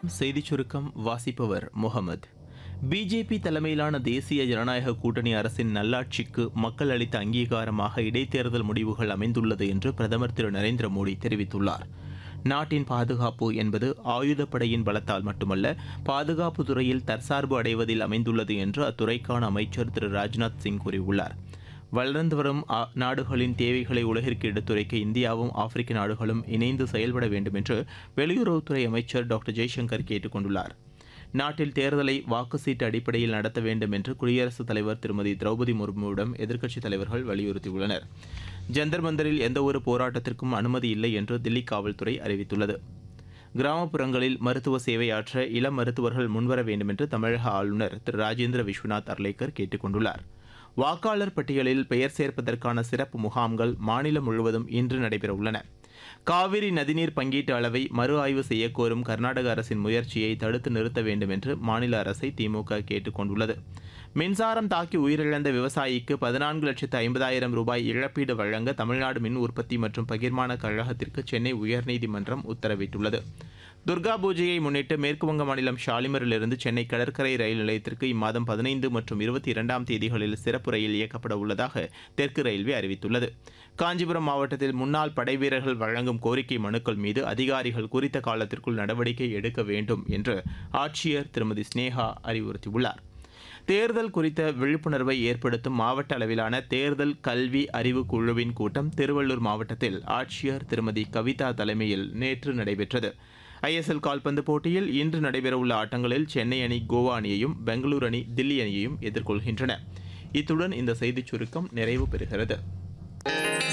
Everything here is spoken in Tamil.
செய்திச் சுருக்கம் வாசிப்பவர் முகமது பிஜேபி தலைமையிலான தேசிய ஜனநாயக கூட்டணி அரசின் நல்லாட்சிக்கு மக்கள் அளித்த அங்கீகாரமாக இடைத்தேர்தல் முடிவுகள் அமைந்துள்ளது என்று பிரதமர் திரு நரேந்திர மோடி தெரிவித்துள்ளார் நாட்டின் பாதுகாப்பு என்பது ஆயுதப்படையின் பலத்தால் மட்டுமல்ல பாதுகாப்பு துறையில் தற்சார்பு அடைவதில் அமைந்துள்ளது என்று அத்துறைக்கான அமைச்சர் திரு ராஜ்நாத் சிங் கூறியுள்ளார் வளர்ந்து வரும் ஆ- நாடுகளின் தேவைகளை உலகிற்கு எடுத்துரைக்க இந்தியாவும் ஆப்பிரிக்க நாடுகளும் இணைந்து செயல்பட வேண்டும் என்று வெளியுறவுத்துறை அமைச்சர் டாக்டர் ஜெய்சங்கர் கேட்டுக் கொண்டுள்ளார் நாட்டில் தேர்தலை வாக்கு சீட்டு அடிப்படையில் நடத்த வேண்டும் என்று குடியரசுத் தலைவர் திருமதி திரௌபதி முர்முவிடம் எதிர்க்கட்சித் தலைவர்கள் வலியுறுத்தியுள்ளனர் ஜந்தர் மந்தரில் எந்தவொரு போராட்டத்திற்கும் அனுமதி இல்லை என்று தில்லி காவல்துறை அறிவித்துள்ளது கிராமப்புறங்களில் மருத்துவ சேவையாற்ற இளம் மருத்துவர்கள் முன்வர வேண்டும் என்று தமிழக ஆளுநர் திரு ராஜேந்திர விஸ்வநாத் அர்லேக்கர் கேட்டுக் கொண்டுள்ளார் வாக்காளர் பட்டியலில் பெயர் சேர்ப்பதற்கான சிறப்பு முகாம்கள் மாநிலம் முழுவதும் இன்று நடைபெறவுள்ளன காவிரி நதிநீர் பங்கீட்டு அளவை மறு ஆய்வு செய்யக்கோரும் கர்நாடக அரசின் முயற்சியை தடுத்து நிறுத்த வேண்டும் என்று மாநில அரசை திமுக கேட்டுக் கொண்டுள்ளது மின்சாரம் தாக்கி உயிரிழந்த விவசாயிக்கு பதினான்கு லட்சத்து ஐம்பதாயிரம் ரூபாய் இழப்பீடு வழங்க தமிழ்நாடு மின் உற்பத்தி மற்றும் பகிர்மான கழகத்திற்கு சென்னை உயர்நீதிமன்றம் உத்தரவிட்டுள்ளது துர்கா பூஜையை முன்னிட்டு மேற்குவங்க மாநிலம் ஷாலிமரிலிருந்து சென்னை கடற்கரை ரயில் நிலையத்திற்கு இம்மாதம் பதினைந்து மற்றும் இருபத்தி இரண்டாம் தேதிகளில் சிறப்பு ரயில் இயக்கப்பட உள்ளதாக தெற்கு ரயில்வே அறிவித்துள்ளது காஞ்சிபுரம் மாவட்டத்தில் முன்னாள் படைவீரர்கள் வழங்கும் கோரிக்கை மனுக்கள் மீது அதிகாரிகள் குறித்த காலத்திற்குள் நடவடிக்கை எடுக்க வேண்டும் என்று ஆட்சியர் திருமதி ஸ்னேகா அறிவுறுத்தியுள்ளார் தேர்தல் குறித்த விழிப்புணர்வை ஏற்படுத்தும் மாவட்ட அளவிலான தேர்தல் கல்வி அறிவு குழுவின் கூட்டம் திருவள்ளூர் மாவட்டத்தில் ஆட்சியர் திருமதி கவிதா தலைமையில் நேற்று நடைபெற்றது ஐஎஸ்எல் கால்பந்து போட்டியில் இன்று நடைபெறவுள்ள ஆட்டங்களில் சென்னை அணி கோவா அணியையும் பெங்களூரு அணி தில்லி அணியையும் எதிர்கொள்கின்றன இத்துடன் இந்த செய்திச் சுருக்கம் நிறைவு பெறுகிறது